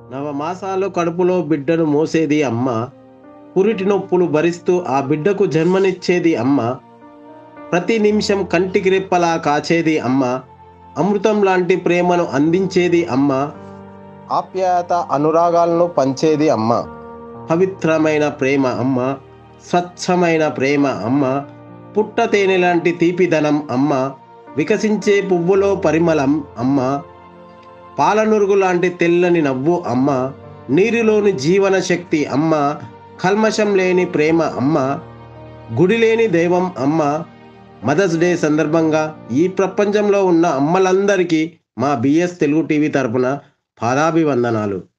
నవమాసాలు కడుపులో బిడ్డను మోసేది అమ్మ పురిటి నొప్పులు భరిస్తూ ఆ బిడ్డకు జన్మనిచ్చేది అమ్మ ప్రతి నిమిషం కంటికి రెప్పలా కాచేది అమ్మ అమృతం లాంటి ప్రేమను అందించేది అమ్మ ఆప్యాయత అనురాగాలను పంచేది అమ్మ పవిత్రమైన ప్రేమ అమ్మ స్వచ్ఛమైన ప్రేమ అమ్మ పుట్ట తేనె లాంటి తీపిదనం అమ్మ వికసించే పువ్వులో పరిమళం అమ్మ పాలనురుగు లాంటి తెల్లని నవ్వు అమ్మ నీరులోని జీవన శక్తి అమ్మ కల్మషం లేని ప్రేమ అమ్మ గుడి లేని దైవం అమ్మ మదర్స్ డే సందర్భంగా ఈ ప్రపంచంలో ఉన్న అమ్మలందరికీ మా బిఎస్ తెలుగు టీవీ తరపున పాదాభివందనాలు